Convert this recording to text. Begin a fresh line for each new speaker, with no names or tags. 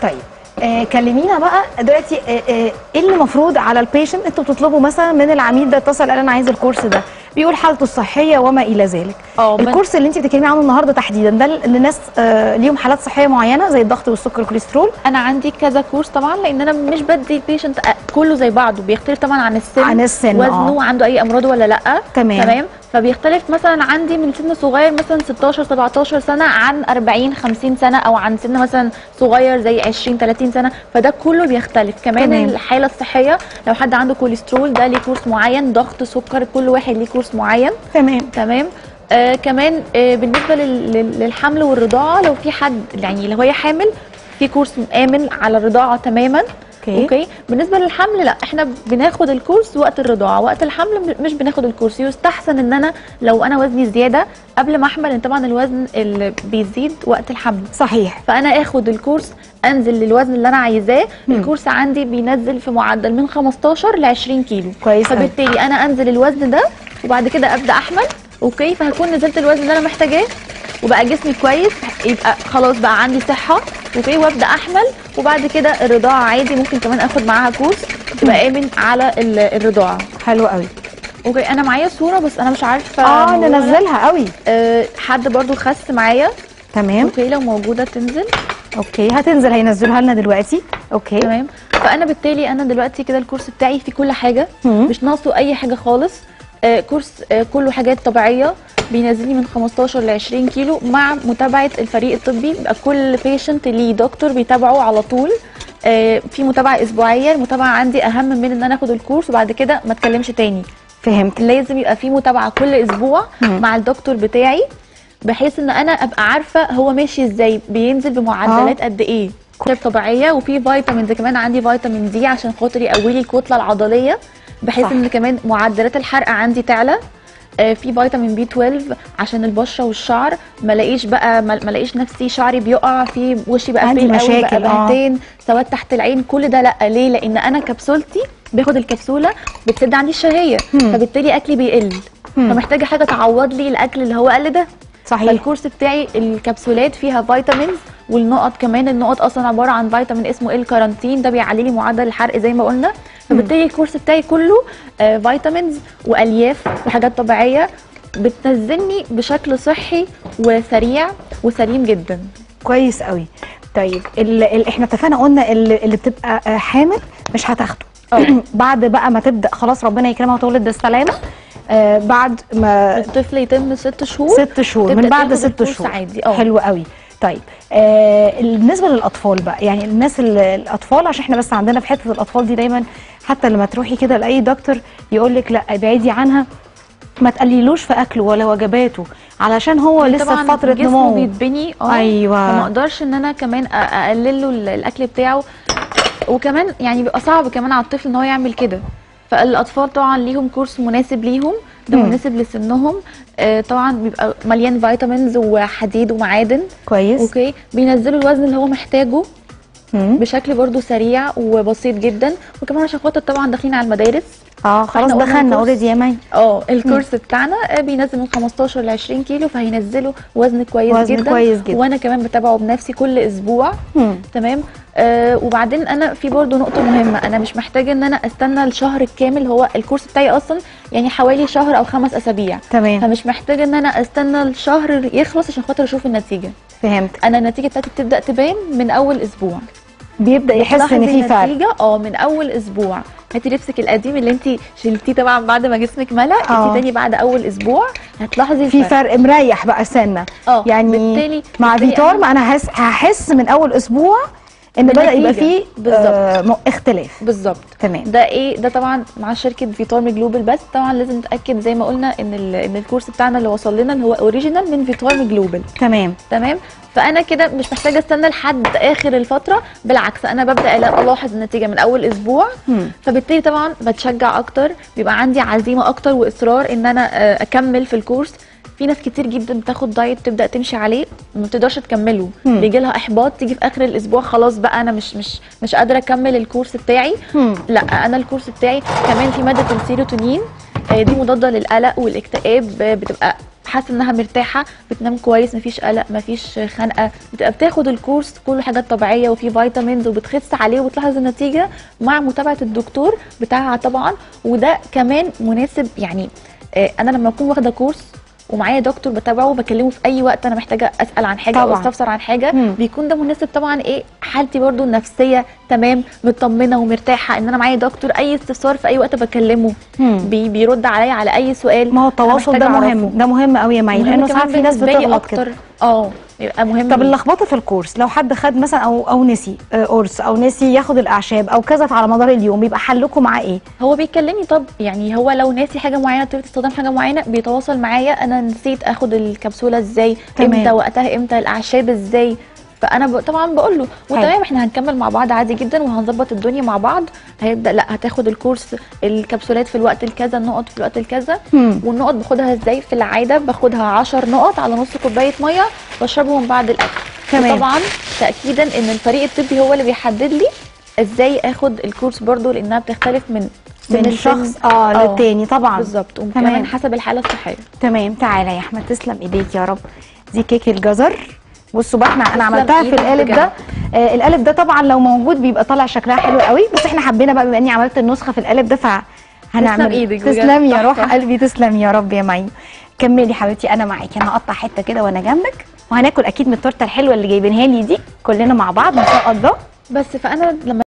طيب آه كلمينا بقى دلوقتي آه آه ايه اللي المفروض على البيشنت انتوا بتطلبوا مثلا من العميل ده اتصل قال انا عايز الكورس ده بيقول حالته الصحيه وما الى ذلك
اه، بن-
الكورس اللي انت بتتكلمي عنه النهارده تحديدا ده لناس آه ليهم حالات صحيه معينه زي الضغط والسكر والكوليسترول
انا عندي كذا كورس طبعا لان انا مش بدي البيشنت كله زي بعضه بيختلف طبعا عن السن
عن السن،
وزنه
اه.
وعنده اي امراض ولا لا
تمام.
تمام فبيختلف مثلا عندي من سن صغير مثلا 16 17 سنه عن 40 50 سنه او عن سن مثلا صغير زي 20 30 سنه فده كله بيختلف كمان
تمام.
الحاله الصحيه لو حد عنده كوليسترول ده ليه كورس معين ضغط سكر كل واحد ليه كورس معين
تمام
تمام آه كمان آه بالنسبه لل- لل- للحمل والرضاعه لو في حد يعني لو هي حامل في كورس امن على الرضاعه تماما
اوكي.
اوكي بالنسبه للحمل لا احنا بناخد الكورس وقت الرضاعه وقت الحمل م- مش بناخد الكورس يستحسن ان انا لو انا وزني زياده قبل ما احمل لان طبعا الوزن اللي بيزيد وقت الحمل
صحيح
فانا اخد الكورس انزل للوزن اللي انا عايزاه الكورس عندي بينزل في معدل من 15 ل 20 كيلو
كويس أوي.
فبالتالي انا انزل الوزن ده وبعد كده ابدا احمل اوكي فهكون نزلت الوزن اللي انا محتاجاه وبقى جسمي كويس يبقى خلاص بقى عندي صحه اوكي وابدا احمل وبعد كده الرضاعه عادي ممكن كمان اخد معاها كورس تبقى امن على ال- الرضاعه
حلو قوي
اوكي انا معايا صوره بس انا مش عارفه
اه
موجودة.
ننزلها قوي
آه حد برضو خس معايا
تمام
اوكي لو موجوده تنزل
اوكي هتنزل هينزلوها لنا دلوقتي اوكي
تمام فانا بالتالي انا دلوقتي كده الكورس بتاعي فيه كل حاجه
مم.
مش ناقصه اي حاجه خالص آه كورس آه كله حاجات طبيعيه بينزلني من 15 ل 20 كيلو مع متابعه الفريق الطبي بيبقى كل بيشنت ليه دكتور بيتابعه على طول آه في متابعه اسبوعيه المتابعه عندي اهم من ان انا اخد الكورس وبعد كده ما اتكلمش تاني
فهمت
لازم يبقى في متابعه كل اسبوع
مم.
مع الدكتور بتاعي بحيث ان انا ابقى عارفه هو ماشي ازاي بينزل بمعدلات قد ايه كتاب طبيعيه وفي فيتامينز كمان عندي فيتامين دي عشان خاطر يقوي لي الكتله العضليه بحيث
صح.
ان كمان معدلات الحرق عندي تعلى آه، في فيتامين بي 12 عشان البشره والشعر ما الاقيش بقى ما ما الاقيش نفسي شعري بيقع في وشي بقى
عندي
بيل قوي بقى
مشاكل، آه.
بهتان سواد تحت العين كل ده لا ليه لان انا كبسولتي باخد الكبسوله بتسد عندي الشهيه
مم.
فبالتالي اكلي بيقل
مم.
فمحتاجه حاجه تعوض لي الاكل اللي هو قل ده
صحيح
فالكورس بتاعي الكبسولات فيها فيتامينز والنقط كمان النقط اصلا عباره عن فيتامين اسمه الكارانتين ده بيعلي لي معدل الحرق زي ما قلنا فبالتالي الكورس بتاعي كله آه فيتامينز والياف وحاجات طبيعيه بتنزلني بشكل صحي وسريع وسليم جدا
كويس قوي طيب ال ال احنا اتفقنا قلنا اللي, اللي بتبقى آه، حامل مش هتاخده
اه.
بعد بقى ما تبدا خلاص ربنا يكرمها وتولد بالسلامه آه بعد ما
الطفل يتم ست شهور
ست شهور
تبدأ
من بعد
تاخد
ست
الكورس
شهور
عادي اه
حلو قوي طيب آه بالنسبه للاطفال بقى يعني الناس ال- الاطفال عشان احنا بس عندنا في حته الاطفال دي دايما حتى لما تروحي كده لاي دكتور يقول لك لا ابعدي عنها ما تقللوش في اكله ولا وجباته علشان هو لسه
طبعا
في فتره
جسمه
نمو
بيتبني اه
أيوة.
فما اقدرش ان انا كمان أ- اقلل له ال- الاكل بتاعه وكمان يعني بيبقى صعب كمان على الطفل ان هو يعمل كده فالاطفال طبعا ليهم كورس مناسب ليهم ده
مم.
مناسب لسنهم آه طبعا بيبقى مليان فيتامينز وحديد ومعادن
كويس
اوكي بينزلوا الوزن اللي هو محتاجه
مم.
بشكل برضو سريع وبسيط جدا وكمان عشان خاطر طبعا داخلين على المدارس
اه خلاص
فإحنا قلنا
دخلنا
الكورس-
اوريدي يا مي
اه الكورس بتاعنا آه، بينزل من 15 ل 20 كيلو فهينزلوا وزن كويس
وزن
جدا
كويس جدا.
وانا كمان بتابعه بنفسي كل اسبوع
مم.
تمام آه وبعدين انا في برضو نقطه مهمه انا مش محتاجه ان انا استنى الشهر الكامل هو الكورس بتاعي اصلا يعني حوالي شهر او خمس اسابيع
تمام
فمش محتاجه ان انا استنى الشهر يخلص عشان خاطر اشوف النتيجه
فهمت
انا النتيجه بتاعتي بتبدا تبان من اول اسبوع
بيبدا يحس ان في فرق
النتيجه اه من اول اسبوع هاتي لبسك القديم اللي انت شلتيه طبعا بعد ما جسمك ملا
آه.
انت تاني بعد اول اسبوع هتلاحظي
في
الفرق
فرق مريح بقى سنه
اه
يعني
بالتالي
مع
بالتالي
فيتور
أنا-
ما انا هحس هحس من اول اسبوع ان بدا يبقى
بالنتيجة.
فيه
بالظبط.
آه م- اختلاف
بالظبط
تمام
ده ايه ده طبعا مع شركه فيتورم جلوبال بس طبعا لازم نتاكد زي ما قلنا ان ال- ان الكورس بتاعنا اللي وصل لنا اللي هو اوريجينال من فيتورم جلوبال
تمام
تمام فانا كده مش محتاجه استنى لحد اخر الفتره بالعكس انا ببدا ألا- الاحظ النتيجه من اول اسبوع
مم.
فبالتالي طبعا بتشجع اكتر بيبقى عندي عزيمه اكتر واصرار ان انا آه، اكمل في الكورس في ناس كتير جدا بتاخد دايت تبدا تمشي عليه ما بتقدرش تكمله
مم.
بيجي لها احباط تيجي في اخر الاسبوع خلاص بقى انا مش مش مش قادره اكمل الكورس بتاعي
مم.
لا انا الكورس بتاعي كمان في ماده السيروتونين آه، دي مضاده للقلق والاكتئاب آه، بتبقى حاسه انها مرتاحه بتنام كويس مفيش قلق مفيش خنقه بتبقى بتاخد الكورس كله حاجات طبيعيه وفيه فيتامينز وبتخس عليه وبتلاحظ النتيجه مع متابعه الدكتور بتاعها طبعا وده كمان مناسب يعني آه، انا لما اكون واخده كورس ومعايا دكتور بتابعه وبكلمه في اي وقت انا محتاجه اسال عن حاجه او
طبعاً.
استفسر عن حاجه
مم.
بيكون ده مناسب طبعا ايه حالتي برضو النفسيه تمام مطمنه ومرتاحه ان انا معايا دكتور اي استفسار في اي وقت بكلمه
مم.
بي بيرد عليا على اي سؤال
ما هو
أنا
التواصل ده
محتاجة
مهم
أعرفه.
ده مهم قوي يا معين
مهم
لانه
كمان
ساعات في ناس
بالنسبة لي
بتغلط كده
اكتر اه يبقى مهم
طب
لي.
اللخبطه في الكورس لو حد خد مثلا او او نسي آه، قرص او نسي ياخد الاعشاب او كذا على مدار اليوم يبقى حلكم معاه ايه
هو بيكلمني طب يعني هو لو ناسي حاجه معينه طريقه استخدام حاجه معينه بيتواصل معايا انا نسيت اخد الكبسوله ازاي
تمام.
امتى وقتها امتى الاعشاب ازاي فانا ب... طبعا بقول له وتمام احنا هنكمل مع بعض عادي جدا وهنظبط الدنيا مع بعض هيبدا لا هتاخد الكورس الكبسولات في الوقت الكذا النقط في الوقت الكذا
مم.
والنقط باخدها ازاي في العاده باخدها 10 نقط على نص كوبايه ميه بشربهم بعد الاكل
تمام.
طبعا تاكيدا ان الفريق الطبي هو اللي بيحدد لي ازاي اخد الكورس برضو لانها بتختلف من سن
من
لسن.
شخص اه للتاني طبعا
بالظبط
تمام.
وكمان حسب الحاله الصحيه
تمام تعالى يا احمد تسلم ايديك يا رب دي كيك الجزر بصوا بقى احنا انا
تسلم
عملتها في
إيدك
القالب
بجد.
ده آه القالب ده طبعا لو موجود بيبقى طالع شكلها حلو قوي بس احنا حبينا بقى بما اني عملت النسخه في القالب ده فهنعمل
تسلم إيدك بجد،
تسلمي يا روح
تحفة.
قلبي تسلمي يا رب يا معين كملي حبيبتي انا معاكي انا هقطع حته كده وانا جنبك وهناكل اكيد من التورته الحلوه اللي جايبينها لي دي كلنا مع بعض ان شاء الله
بس فانا لما